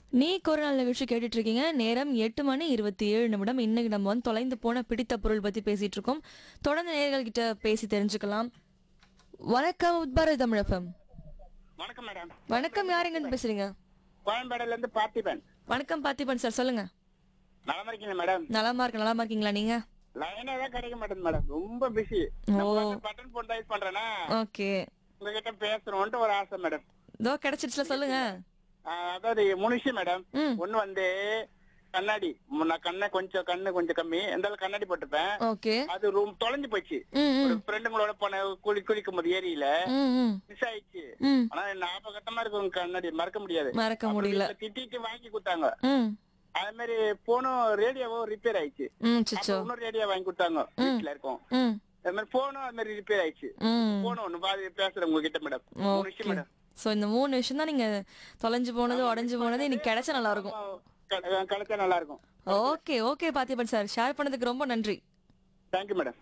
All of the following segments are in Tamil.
நீ ஒரு நாள் நிகழ்ச்சி கேட்டுட்டு இருக்கீங்க நேரம் எட்டு மணி இருபத்தி ஏழு நிமிடம் இன்னைக்கு நம்ம வந்து தொலைந்து போன பிடித்த பொருள் பத்தி பேசிட்டு இருக்கோம் தொடர்ந்து நேயர்கள் கிட்ட பேசி தெரிஞ்சுக்கலாம் வணக்கம் உத்பார தமிழகம் வணக்கம் மேடம் வணக்கம் யாருங்கன்னு பேசுறீங்க கோயம்பேடுல இருந்து பார்த்திபன் வணக்கம் பார்த்திபன் சார் சொல்லுங்க நலமா இருக்கீங்க மேடம் நலமா இருக்கு நலமா இருக்கீங்களா நீங்க லைனே தான் கிடைக்க மாட்டேங்குது மேடம் ரொம்ப பிஸி ஓ பட்டன் போன் டைப் பண்றேன்னா ஓகே உங்ககிட்ட பேசணும்ட்டு ஒரு ஆசை மேடம் இதோ கிடைச்சிருச்சுல சொல்லுங்க ஆஹ் அதாவது மூணு விஷயம் மேடம் ம் ஒண்ணு வந்து கண்ணாடி மு- நான் கண்ணை கொஞ்சம் கண்ணு கொஞ்சம் கம்மி எந்த கண்ணாடி போட்டுப்பேன் ஓகே அது ரூம் தொலைஞ்சு போச்சு ம் ஒரு ம் ஃப்ரெண்டுங்களோட போன குளி குளிக்கும் போது ஏரியில ம் ம் மிஸ் ஆயிடுச்சு ம் ஆனா ஞாபகத்தமா இருக்கும் உங்க கண்ணாடி மறக்க முடியாது மறக்க முடியல அப்புறம் திட்டிட்டு வாங்கி கொடுத்தாங்க ம் அதே மாதிரி போனும் ரேடியோவும் ரிப்பேர் ஆயிடுச்சு ம் அப்ப சிச்சோ இன்னொரு ரேடியோ வாங்கி கொடுத்தாங்க வீட்டுல இருக்கோம் ம் அது மாதிரி போனும் அது மாதிரி ரிப்பேர் ஆயிடுச்சு ம் போனும் ஒண்ணு பாதி பேசுறேன் உங்ககிட்ட மேடம் மூணு விஷயம் ஓகே மேடம் ஸோ இந்த மூணு விஷயம் தான் நீங்க தொலைஞ்சு போனது உடஞ்சு போனது இன்னைக்கு கிடைச்சா நல்லா இருக்கும் க- கிடைச்சா நல்லா இருக்கும் okay okay Parthiban sir share பண்ணதுக்கு ரொம்ப நன்றி தேங்க்யூ மேடம்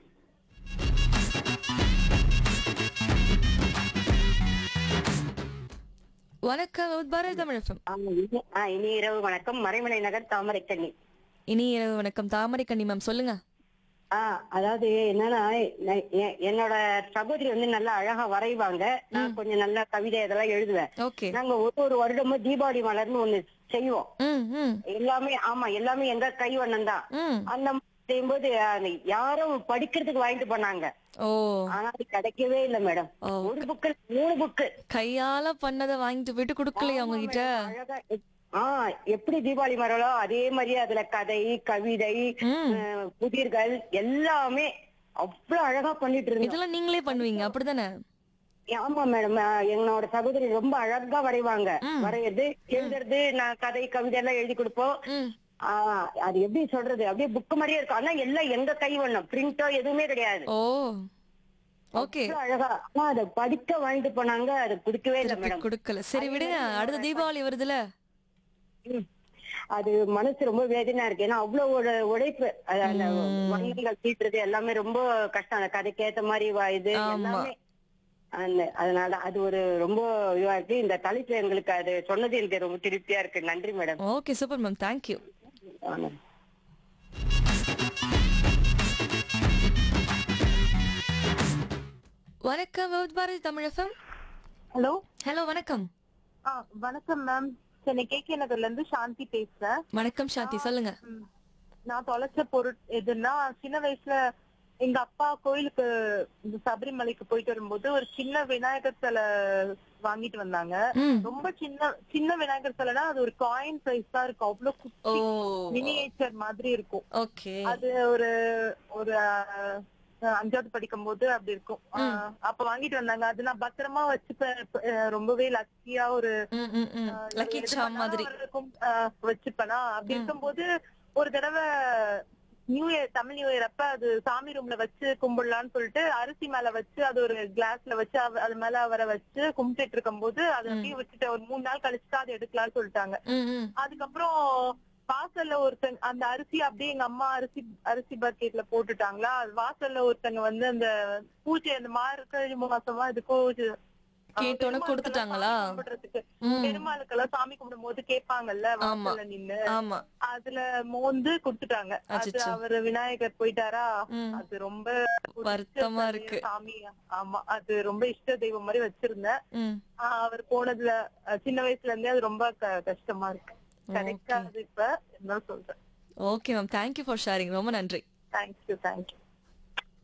வணக்கம் பாரதி தமிழகம் ஆமா, இனி- ஆ, இனி இரவு வணக்கம் மறைமலை நகர் தாமரை கண்ணி இனி இரவு வணக்கம் தாமரை கண்ணி மேம் சொல்லுங்க ஆ அதாவது என்னன்னா நான் எ- என்னோட சகோதரி வந்து நல்லா அழகா வரைவாங்க நான் கொஞ்சம் நல்லா கவிதை இதெல்லாம் எழுதுவேன் ஓகே நாங்க ஒரு ஒரு வருடமும் தீபாவளி மலர்னு ஒண்ணு செய்வோம் ம் ம் எல்லாமே ஆமா எல்லாமே எங்க கைவண்ணம் தான் ம் அந்த மாதிரி செய்யும்போது அது யாரும் படிக்கிறதுக்கு வாங்கிட்டு போனாங்க ஓ ஆனா அது கிடைக்கவே இல்லை மேடம் ஓ. ஒரு புக்கு மூணு புக்கு கையால பண்ணதை வாங்கிட்டு போயிட்டு கொடுக்கலையா அவங்க கிட்ட அழகா ஆ எப்படி தீபாவளி மரலோ அதே மாதிரியே அதுல கதை கவிதை ம் அஹ், புதிர்கள் எல்லாமே அவ்வளவு அழகா பண்ணிட்டு இருந்தோம் இதெல்லாம் நீங்களே பண்ணுவீங்க அப்படிதானே ஆமா மேடம் என்னோட சகோதரி ரொம்ப அழகா வரைவாங்க வரைகிறது எழுதுறது நான் கதை கவிதை எல்லாம் எழுதி கொடுப்போம் ம் ஆ, அது எப்படி சொல்றது அப்படியே புக் மாதிரியே இருக்கும் ஆனா எல்லாம் எங்க கை வண்ணம் பிரிண்டோ எதுவுமே கிடையாது ஓ ஓகே அவ்வளவு அழகா ஆனா அதை படிக்க வாங்கிட்டு போனாங்க அது பிடிக்கவே இல்லை மேடம் கொடுக்கல சரி விடுங்க அடுத்த தீபாவளி வருதுல ம். அது மனசு ரொம்ப வேதனையா இருக்கு ஏன்னா அவ்வளவு ஒரு உழைப்பு அது அந்த வண்ணங்கள் தீட்டுறது எல்லாமே ரொம்ப கஷ்டம் அந்த கதைக்கு ஏத்த மாதிரி வா- இது ஆமா. எல்லாமே அந்த அதனால அது ஒரு ரொம்ப இதுவா இருக்கு இந்த தலைப்பு எங்களுக்கு அது சொன்னது எனக்கு ரொம்ப திருப்தியா இருக்கு நன்றி madam okay super ma'am thank you வணக்கம் பாரதி தமிழகம் ஹலோ ஹலோ வணக்கம் ஆ வணக்கம் மேம் சென்னை கே கே நகர்ல இருந்து சாந்தி பேசுறேன் வணக்கம் சாந்தி சொல்லுங்க ம், நான் தொலைச்ச பொருள் எதுன்னா சின்ன வயசுல எங்க அப்பா கோயிலுக்கு இந்த சபரிமலைக்கு போயிட்டு வரும்போது ஒரு சின்ன விநாயகர் சிலை வாங்கிட்டு வந்தாங்க ம் ரொம்ப சின்ன சின்ன விநாயகர் சிலைனா அது ஒரு காயின் பிரைஸ் தான் இருக்கும் அவ்வளவு ஓ குட்டி மினியேச்சர் மாதிரி இருக்கும் ஓகே அது ஒரு ஒரு அஹ், அஞ்சாவது படிக்கும் போது அப்படி இருக்கும் அஹ், அப்ப வாங்கிட்டு வந்தாங்க அது நான் பத்திரமா வச்சுப்பேன் அஹ், ரொம்பவே லக்கியா ஒரு ம் ம் ம் ஆஹ் லக்கி எது சாம் மாதிரி பண்ணாலும் இருக்கும், ஆஹ் வச்சுப்பேனா அப்படி இருக்கும்போது ஒரு தடவை new year Tamil new year அப்ப அது சாமி ரூம்ல வச்சு கும்பிடலாம்னு சொல்லிட்டு அரிசி மேல வச்சு அது ஒரு கிளாஸ்ல வச்சு அவ- அது மேல அவரை வச்சு கும்பிட்டுட்டு இருக்கும்போது அதை அப்படியே வச்சுட்டு ஒரு மூணு நாள் கழிச்சு தான் அதை எடுக்கலாம்னு சொல்லிட்டாங்க ம் ம் அதுக்கப்புறம் வாசல்ல ஒருத்தங்க அந்த அரிசி அப்படியே எங்க அம்மா அரிசி அரிசி பக்கெட்ல போட்டுட்டாங்களா அது வாசல்ல ஒருத்தங்க வந்து அந்த பூஜை அந்த மார்கழி மாசமா இதுக்கோ இது, ஆஹ், கேட்டோன்னே பெருமாளுக்கெல்லாம் கொடுத்துட்டாங்களா? சாமி கும்பிடுறதுக்கு ம். பெருமாளுக்கெல்லாம் சாமி கும்பிடும் போது கேட்பாங்கல்ல ஆமா. வாசல்ல நின்னு ஆமா அதுல மோந்து கொடுத்துட்டாங்க அது அச்சச்சோ. அவரு விநாயகர் போயிட்டாரா ம். அது ரொம்ப பிடிச்ச வருத்தமா சிலை, இருக்கு. சாமி ஆமா அது ரொம்ப இஷ்ட தெய்வம் மாதிரி வச்சிருந்தேன் ம் ஆஹ் அவர் போனதுல அஹ் சின்ன வயசுல இருந்தே அது ரொம்ப க- கஷ்டமா இருக்கு கிடைக்காது இப்ப இருந்தாலும் சொல்றேன் okay ma'am thank you for sharing ரொம்ப நன்றி தேங்க்யூ தேங்க்யூ